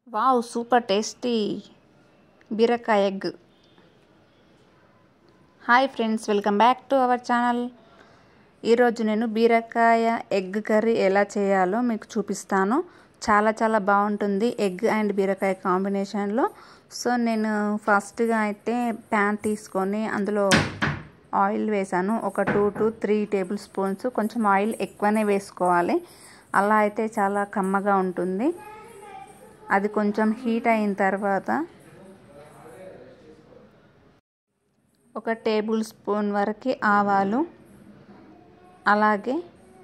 wow super tasty బీరకాయ egg hi friends welcome back to our channel ఈరోజు నేను బీరకాయ ఎగ్ కర్రీ ఎలా చేయాలో మీకు చూపిస్తాను చాలా చాలా బాగుంటుంది ఎగ్ అండ్ బీరకాయ కాంబినేషన్లో సో నేను ఫస్ట్గా అయితే ప్యాన్ తీసుకొని అందులో ఆయిల్ వేసాను ఒక two to three tablespoons కొంచెం ఆయిల్ ఎక్కువనే వేసుకోవాలి అలా అయితే చాలా కమ్మగా ఉంటుంది అది కొంచెం హీట్ అయిన తర్వాత ఒక టేబుల్ స్పూన్ వరకు ఆవాలు అలాగే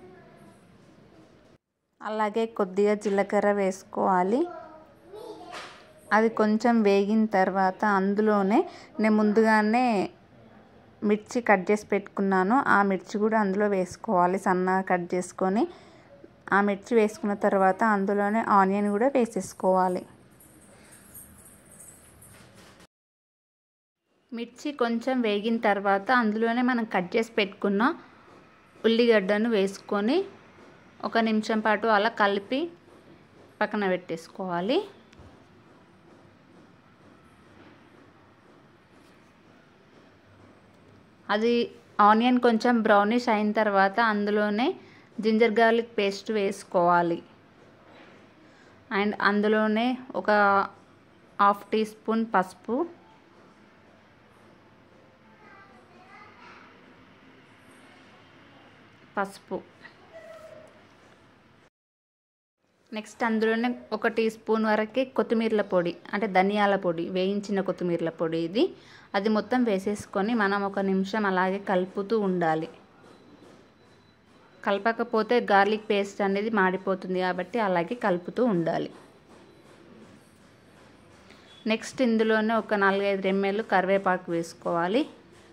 అలాగే కొద్దిగా జీలకర్ర వేసుకోవాలి అది కొంచెం వేగిన తర్వాత అందులోనే నేను ముందుగానే మిర్చి కట్ చేసి పెట్టుకున్నాను ఆ మిర్చి కూడా అందులో వేసుకోవాలి సన్నగా కట్ చేసుకొని ఆ మిర్చి వేసుకున్న తర్వాత అందులోనే ఆనియన్ కూడా వేసేసుకోవాలి మిర్చి కొంచెం వేగిన తర్వాత అందులోనే మనం కట్ చేసి పెట్టుకున్న ఉల్లిగడ్డను వేసుకొని ఒక నిమిషం పాటు అలా కలిపి పక్కన పెట్టేసుకోవాలి అది ఆనియన్ కొంచెం బ్రౌనిష్ అయిన తర్వాత అందులోనే జింజర్ గార్లిక్ పేస్ట్ వేసుకోవాలి అండ్ అందులోనే ఒక హాఫ్ టీ స్పూన్ పసుపు పసుపు నెక్స్ట్ అందులోనే ఒక టీ స్పూన్ వరకు కొత్తిమీరల పొడి అంటే ధనియాల పొడి వేయించిన కొత్తిమీరల పొడి ఇది అది మొత్తం వేసేసుకొని మనం ఒక నిమిషం అలాగే కలుపుతూ ఉండాలి కలపకపోతే గార్లిక్ పేస్ట్ అనేది మాడిపోతుంది కాబట్టి అలాగే కలుపుతూ ఉండాలి నెక్స్ట్ ఇందులోనే ఒక నాలుగైదు రెమ్మలు కరివేపాకు వేసుకోవాలి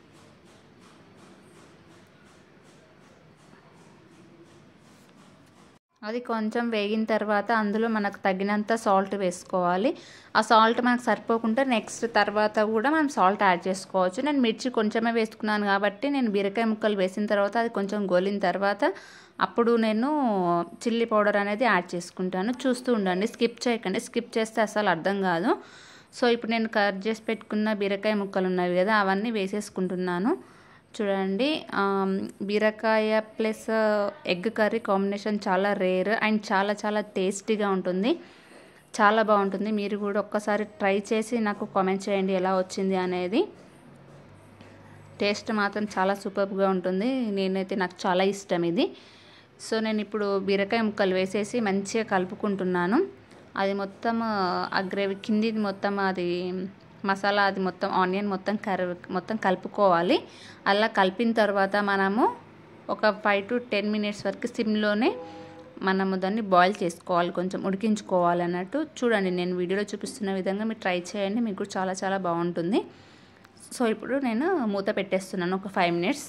అది కొంచెం వేగిన తర్వాత అందులో మనకు తగినంత సాల్ట్ వేసుకోవాలి ఆ సాల్ట్ మనకు సరిపోకుంటే నెక్స్ట్ తర్వాత కూడా మనం సాల్ట్ యాడ్ చేసుకోవచ్చు నేను మిర్చి కొంచెమే వేసుకున్నాను కాబట్టి నేను బీరకాయ ముక్కలు వేసిన తర్వాత అది కొంచెం గోలిన తర్వాత అప్పుడు నేను చిల్లీ పౌడర్ అనేది యాడ్ చేసుకుంటాను చూస్తూ ఉండండి స్కిప్ చేయకండి స్కిప్ చేస్తే అసలు అర్థం కాదు సో ఇప్పుడు నేను కట్ చేసి పెట్టుకున్న బీరకాయ ముక్కలు ఉన్నవి కదా అవన్నీ వేసేసుకుంటున్నాను చూడండి బీరకాయ ప్లస్ ఎగ్ కర్రీ కాంబినేషన్ చాలా రేర్ అండ్ చాలా చాలా టేస్టీగా ఉంటుంది చాలా బాగుంటుంది మీరు కూడా ఒక్కసారి ట్రై చేసి నాకు కామెంట్ చేయండి ఎలా వచ్చింది అనేది టేస్ట్ మాత్రం చాలా సూపర్గా ఉంటుంది నేనైతే నాకు చాలా ఇష్టం ఇది సో నేను ఇప్పుడు బీరకాయ ముక్కలు వేసేసి మంచిగా కలుపుకుంటున్నాను అది మొత్తం ఆ గ్రేవీ కిందిది మొత్తం అది మసాలా అది మొత్తం ఆనియన్ మొత్తం కరి మొత్తం కలుపుకోవాలి అలా కలిపిన తర్వాత మనము ఒక ఫైవ్ టు టెన్ మినిట్స్ వరకు సిమ్లోనే మనము దాన్ని బాయిల్ చేసుకోవాలి కొంచెం ఉడికించుకోవాలి అన్నట్టు చూడండి నేను వీడియోలో చూపిస్తున్న విధంగా మీరు ట్రై చేయండి మీకు చాలా చాలా బాగుంటుంది సో ఇప్పుడు నేను మూత పెట్టేస్తున్నాను ఒక ఫైవ్ మినిట్స్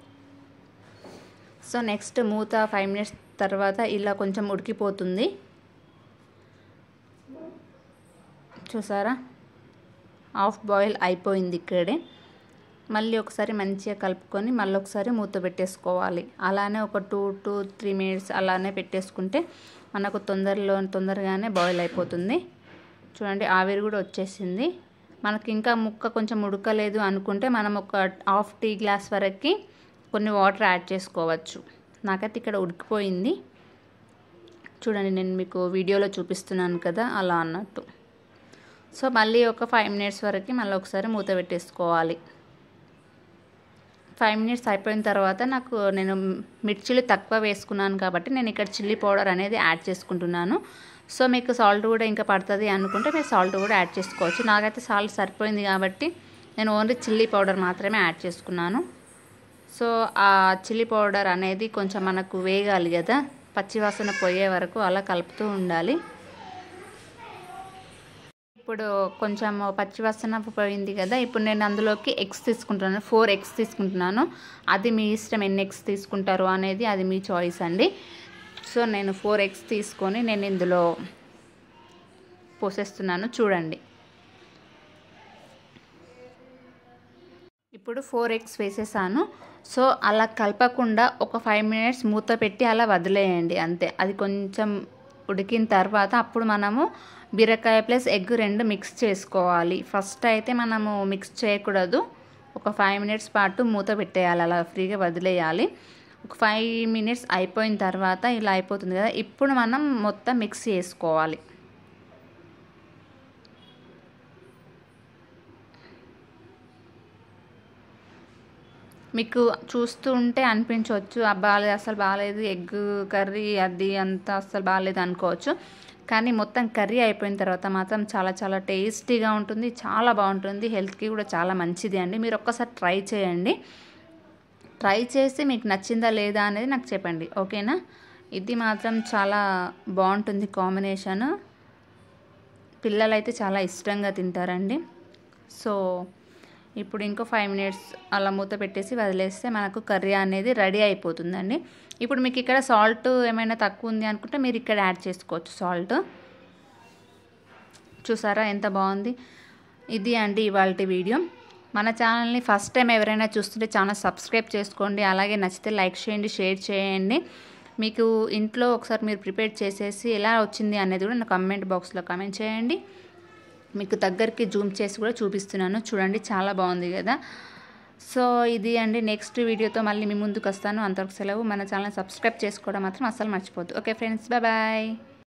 సో నెక్స్ట్ మూత ఫైవ్ మినిట్స్ తర్వాత ఇలా కొంచెం ఉడికిపోతుంది చూసారా హాఫ్ బాయిల్ అయిపోయింది ఇక్కడే మళ్ళీ ఒకసారి మంచిగా కలుపుకొని మళ్ళీ ఒకసారి మూత పెట్టేసుకోవాలి అలానే ఒక టూ టు త్రీ మినిట్స్ అలానే పెట్టేసుకుంటే మనకు తొందరలో తొందరగానే బాయిల్ అయిపోతుంది చూడండి ఆవిరి కూడా వచ్చేసింది మనకి ఇంకా ముక్క కొంచెం ఉడకలేదు అనుకుంటే మనం ఒక హాఫ్ టీ గ్లాస్ వరకు కొన్ని వాటర్ యాడ్ చేసుకోవచ్చు నాకైతే ఇక్కడ ఉడికిపోయింది చూడండి నేను మీకు వీడియోలో చూపిస్తున్నాను కదా అలా అన్నట్టు సో మళ్ళీ ఒక ఫైవ్ మినిట్స్ వరకు మళ్ళీ ఒకసారి మూత పెట్టేసుకోవాలి ఫైవ్ మినిట్స్ అయిపోయిన తర్వాత నాకు నేను మిర్చిలు తక్కువ వేసుకున్నాను కాబట్టి నేను ఇక్కడ చిల్లీ పౌడర్ అనేది యాడ్ చేసుకుంటున్నాను సో మీకు సాల్ట్ కూడా ఇంకా పడుతుంది అనుకుంటే మీరు సాల్ట్ కూడా యాడ్ చేసుకోవచ్చు నాకైతే సాల్ట్ సరిపోయింది కాబట్టి నేను ఓన్లీ చిల్లీ పౌడర్ మాత్రమే యాడ్ చేసుకున్నాను సో ఆ చిల్లీ పౌడర్ అనేది కొంచెం మనకు వేగాలి కదా పచ్చివాసన పోయే వరకు అలా కలుపుతూ ఉండాలి ఇప్పుడు కొంచెం పచ్చివాసన పోయింది కదా ఇప్పుడు నేను అందులోకి ఎగ్స్ తీసుకుంటున్నాను ఫోర్ ఎగ్స్ తీసుకుంటున్నాను అది మీ ఇష్టం ఎన్ని ఎగ్స్ తీసుకుంటారు అనేది అది మీ చాయిస్ అండి సో నేను ఫోర్ ఎగ్స్ తీసుకొని నేను ఇందులో పోసేస్తున్నాను చూడండి ఇప్పుడు ఫోర్ ఎగ్స్ వేసేసాను సో అలా కలపకుండా ఒక ఫైవ్ మినిట్స్ మూత పెట్టి అలా వదిలేయండి అంతే అది కొంచెం ఉడికిన తర్వాత అప్పుడు మనము బీరకాయ ప్లస్ ఎగ్ రెండు మిక్స్ చేసుకోవాలి ఫస్ట్ అయితే మనము మిక్స్ చేయకూడదు ఒక ఫైవ్ మినిట్స్ పాటు మూత పెట్టేయాలి అలా ఫ్రీగా వదిలేయాలి ఒక ఫైవ్ మినిట్స్ అయిపోయిన తర్వాత ఇలా అయిపోతుంది కదా ఇప్పుడు మనం మొత్తం మిక్స్ చేసుకోవాలి మీకు చూస్తూ ఉంటే అనిపించవచ్చు బాగాలేదు అసలు బాగాలేదు ఎగ్ కర్రీ అది అంతా అసలు బాగాలేదు అనుకోవచ్చు కానీ మొత్తం కర్రీ అయిపోయిన తర్వాత మాత్రం చాలా చాలా టేస్టీగా ఉంటుంది చాలా బాగుంటుంది హెల్త్కి కూడా చాలా మంచిది అండి మీరు ఒక్కసారి ట్రై చేయండి ట్రై చేసి మీకు నచ్చిందా లేదా అనేది నాకు చెప్పండి ఓకేనా ఇది మాత్రం చాలా బాగుంటుంది కాంబినేషన్ పిల్లలైతే చాలా ఇష్టంగా తింటారండి సో ఇప్పుడు ఇంకో ఫైవ్ మినిట్స్ అలా మూత పెట్టేసి వదిలేస్తే మనకు కర్రీ అనేది రెడీ అయిపోతుందండి ఇప్పుడు మీకు ఇక్కడ సాల్ట్ ఏమైనా తక్కువ ఉంది అనుకుంటే మీరు ఇక్కడ యాడ్ చేసుకోవచ్చు సాల్ట్ చూసారా ఎంత బాగుంది ఇది అండి ఇవాళ వీడియో మన ఛానల్ని ఫస్ట్ టైం ఎవరైనా చూస్తుంటే ఛానల్ సబ్స్క్రైబ్ చేసుకోండి అలాగే నచ్చితే లైక్ చేయండి షేర్ చేయండి మీకు ఇంట్లో ఒకసారి మీరు ప్రిపేర్ చేసేసి ఎలా వచ్చింది అనేది కూడా నా కమెంట్ బాక్స్లో కమెంట్ చేయండి మీకు దగ్గరికి జూమ్ చేసి కూడా చూపిస్తున్నాను చూడండి చాలా బాగుంది కదా సో ఇది అండి నెక్స్ట్ వీడియోతో మళ్ళీ మీ ముందుకు వస్తాను అంతవరకు సెలవు మన ఛానల్ సబ్స్క్రైబ్ చేసుకోవడం మాత్రం అస్సలు మర్చిపోద్దు ఓకే ఫ్రెండ్స్ బాయ్